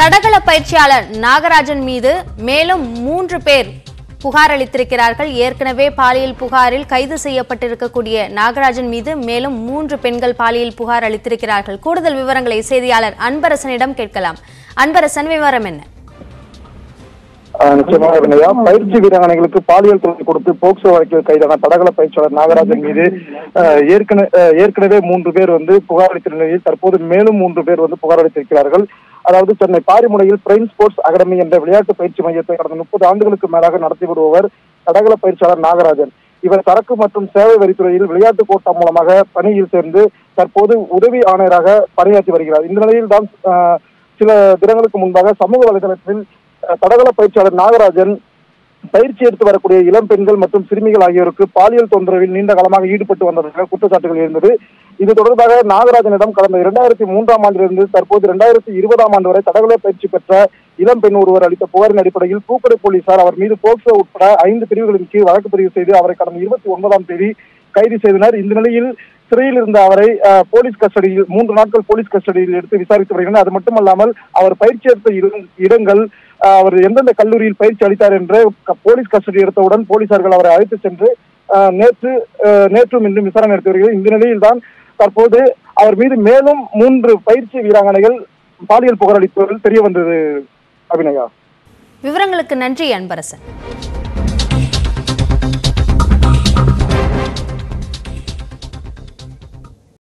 தடகள பயிற்சியாளர் நாகராஜன் மீது மேலும் மூன்று பேர் புகார் அளித்திருக்கிறார்கள் ஏற்கனவே பாலியல் புகாரில் கைது செய்யப்பட்டிருக்கக்கூடிய நாகராஜன் மீது மேலும் மூன்று பெண்கள் பாலியல் புகார் அளித்திருக்கிறார்கள் கூடுதல் விவரங்களை செய்தியாளர் அன்பரசனிடம் கேட்கலாம் அன்பரசன் விவரம் என்ன ஆஹ் நிச்சயமாக இருந்தையா பயிற்சி வீராங்கனைகளுக்கு பாலியல் தொழில் கொடுத்து போக்சோ வழக்கில் கைதான தடகள பயிற்சியாளர் நாகராஜன் மீது ஆஹ் ஏற்கனவே ஆஹ் ஏற்கனவே மூன்று பேர் வந்து புகார் அளித்த நிலையில் தற்போது மேலும் மூன்று பேர் வந்து புகார் அளித்திருக்கிறார்கள் அதாவது சென்னை பாரிமுனையில் பிரைன் ஸ்போர்ட்ஸ் அகாடமி என்ற விளையாட்டு பயிற்சி மையத்தை கடந்த முப்பது ஆண்டுகளுக்கு மேலாக நடத்தி வருபவர் தடகள பயிற்சியாளர் நாகராஜன் இவர் சரக்கு மற்றும் சேவை வரித்துறையில் விளையாட்டு கோட்டா மூலமாக பணியில் சேர்ந்து தற்போது உதவி ஆணையராக பணியாற்றி வருகிறார் இந்த நிலையில் தான் ஆஹ், சில தினங்களுக்கு முன்பாக சமூக வலைதளத்தில் அஹ், தடகள பயிற்சியாளர் நாகராஜன் பயிற்சி எடுத்து வரக்கூடிய இளம் பெண்கள் மற்றும் சிறுமிகள் ஆகியோருக்கு பாலியல் தொந்தரவில் நீண்ட காலமாக ஈடுபட்டு வந்ததாக குற்றச்சாட்டுகள் இருந்தது இது தொடர்பாக நாகராஜனிடம் கடந்த இரண்டாயிரத்தி மூன்றாம் ஆண்டிலிருந்து தற்போது இரண்டாயிரத்தி இருபதாம் ஆண்டு வரை தடகள பயிற்சி பெற்ற இளம் பெண் ஒருவர் அளித்த புகாரின் அடிப்படையில் பூக்கடை போலீசார் அவர் மீது போக்சோ உட்பட ஐந்து பிரிவுகளின் கீழ் வழக்கு பதிவு செய்து அவரை கடந்த இருபத்தி ஒன்பதாம் தேதி கைது செய்தனர் இந்த நிலையில் சிறையில் இருந்த அவரை அஹ், போலீஸ் கஸ்டடியில் மூன்று நாட்கள் போலீஸ் கஸ்டடியில் எடுத்து விசாரித்து வருகின்றனர் அது மட்டுமல்லாமல் அவர் பயிற்சி எடுத்த இட- இடங்கள் அஹ், அவர் எந்தெந்த கல்லூரியில் பயிற்சி அளித்தார் என்று க- போலீஸ் கஸ்டடி எடுத்தவுடன் போலீசார்கள் அவரை அழைத்து சென்று அஹ், நேற்று அஹ், நேற்றும் இன்றும் விசாரணை நடத்தி வருகிறது இந்த நிலையில் தான் தற்போது அவர் மீது மேலும் மூன்று பயிற்சி வீராங்கனைகள் பாலியல் புகார் அளிப்பவர்கள் தெரிய வந்தது அபிநயா விவரங்களுக்கு நன்றி அன்பரசன்